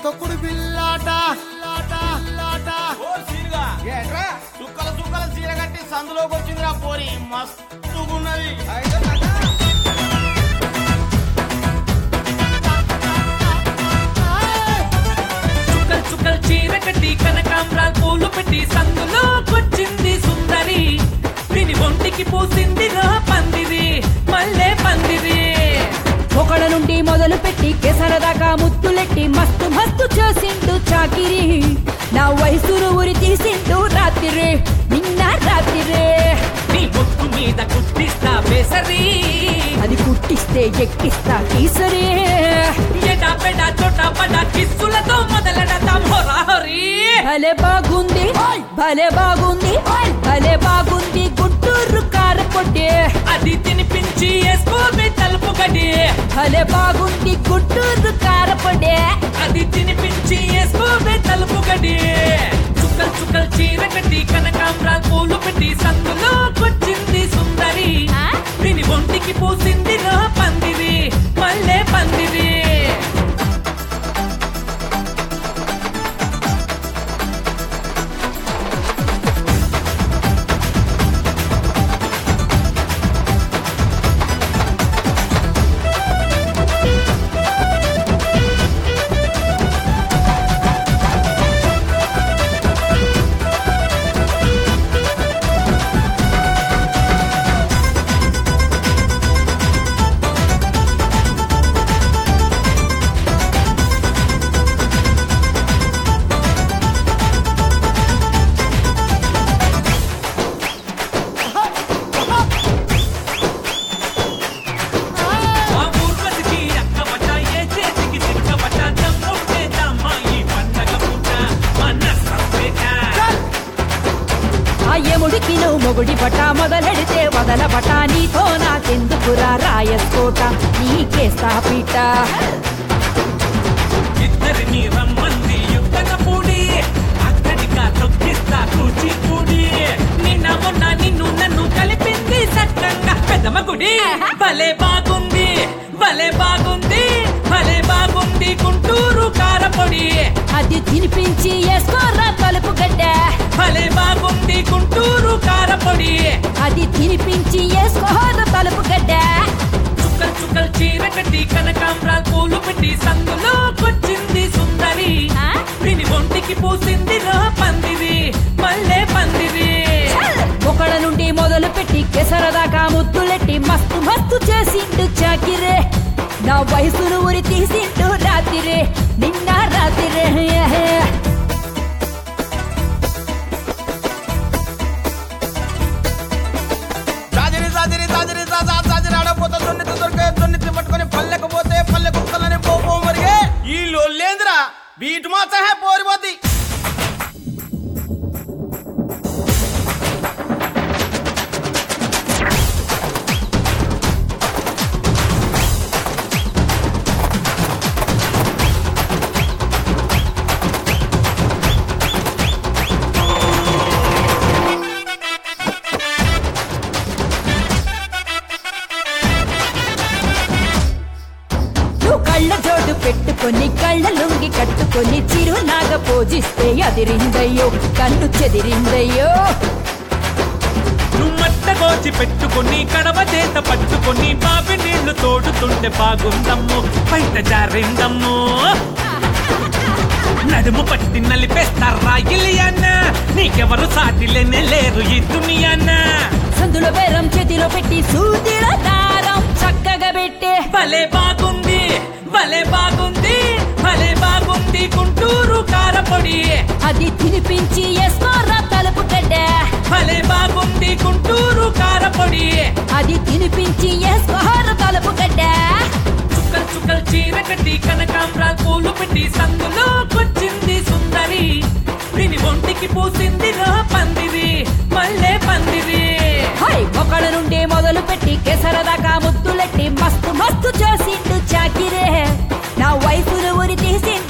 తొక్కుడు బిల్లాట బిల్లాట, బిల్లాట. ఓ సీరుగా ఏంట్రా? చుక్కల చుక్కల చీర కట్టి సందులోకి వచ్చిందిరా పోరి మస్తుగున్నది చుక్కల్ చుక్కల్ చీర కట్టి కనకాంబరాలు పూలు పెట్టి సందులో కొచ్చింది సుందరి దీని ఒంటికి పూసిందిగా పందిరి మల్లె పందిరి ఒకడ నుండి మొదలు పెట్టి కేసరదాకా ముత్తులెట్టి మస్తు మస్తు చేసిండు చాకిరి నా వయసును ఉరి తీసిండు రాత్రి నిన్న రాత్రి నీ ముక్కు మీద కుట్టిస్తా బేసరి అది కుట్టిస్తే ఎక్కిస్తా కీసరే ఎడా పెడా చోటా పడా కిస్సులతో మొదలెడతాం హోరా హోరీ భలే బాగుంది భలే బాగుంది భలే బాగుంది గుంటూరు కారపొట్టి అది తినిపించి వేసుకోబే తలుపు గడి భలే బాగుంది గుంటూరు కారపొడి అది తినిపించి వేసుకోబే తలుపు గడి చుక్కల్ చుక్కల్ చీర కట్టి కనకాంబరాలు పూలు పెట్టి సందులో కొచ్చింది సుందరి ఆ? దీని ఒంటికి పూసిందిగా పందిరి మల్లె పందిరి ఆ ఊర్వశికి అక్కబట్ట, ఏ చేతికి చిక్కబట్ట, దమ్ముంటే దమ్మా ఈ పండగ పూట మన సంపేట. ఆ యముడికి నువ్వు మొగుడి పట మొదలెడితే వదల పట నీతో నాకెందుకురా రాయస్కోట నీకేస్తా పీట ఇద్దరిని రమ్మంది యుద్ధన పూడి అక్కడిగా తొక్కిస్తా కూచిపూడి నిన్న మొన్న నిన్ను నన్ను కలిపింది సక్కంగా పెద్దమ్మ గుడి భలే బాగుంది భలే బాగుంది భలే బాగుంది గుంటూరు కారపొడి అది తినిపించి వేసుకోరా తలుపు గడ్డ భలే బాగుంది గుంటూరు కారపొడి అది తినిపించి వేసుకోరా తలుపు గడ్డ చుక్కల్ చుక్కల్ చీర కట్టి కనకాంబరాలు పూలు పెట్టి సందులో కొచ్చింది సుందరి ఆ? దీని ఒంటికి పూసిందిగా పందిరి మల్లె పందిరి ఒకడ నుండి మొదలు పెట్టి కేసరదాకా ముద్దులెట్టి మస్తు మస్తు చేసిండు చాకిరే నా వయసును ఉరి తీసిండు రాత్రి నిన్న రాత్రి జాజిరి జాజిరి జాజిరి జాజా జాజిరి ఆడపోతే దొన్నితి దొరికే దొన్నితి పట్టుకొని పల్లెకు పోతే పల్లె కుక్కలని పోపో మరిగే ఈ లొల్లేంద్రా బీటు మాత్రం హే పోరిపోద్ది నువ్వు కళ్ళ జోడు పెట్టుకొని కళ్ళ లుంగి కట్టుకొని చిరునాగ పూజిస్తే అదిరిందయ్యో కన్ను చెదిరిందయ్యో నుమ్మట్ట గోచి పెట్టుకొని కడవ చేత పట్టుకొని బావి నీళ్లు తోడుతుంటే బాగుందమ్ము బయట జారిందమ్ము నడుము పట్టి నలిపేస్తారా ఇలియన్న నీకెవరు సాటిలేనే లేరు ఈ దునియాన్న సందులో బేరం చేతిలో పెట్టి సూదిలో దారం చక్కగా పెట్టే భలే బాగుంది భలే బాగుంది భలే బాగుంది గుంటూరు కారపొడి అది తినిపించి వేసుకోరా తలుపు గడ్డ భలే బాగుంది గుంటూరు కారపొడి అది తినిపించి వేసుకోరా తలుపు గడ్డ చుక్కల్ చుక్కల్ చీర కట్టి కనకాంబరాలు పూలు పెట్టి సందులో కొచ్చింది సుందరి దీని ఒంటికి పూసిందిగా పందిరి మల్లె పందిరి హై ఒకళ్ళ నుండి మొదలు పెట్టి కేసరదాకా ముద్దులెట్టి మస్తు మస్తు చేసిండు చాకిరే నా వైఫును ఉరి తీసిండు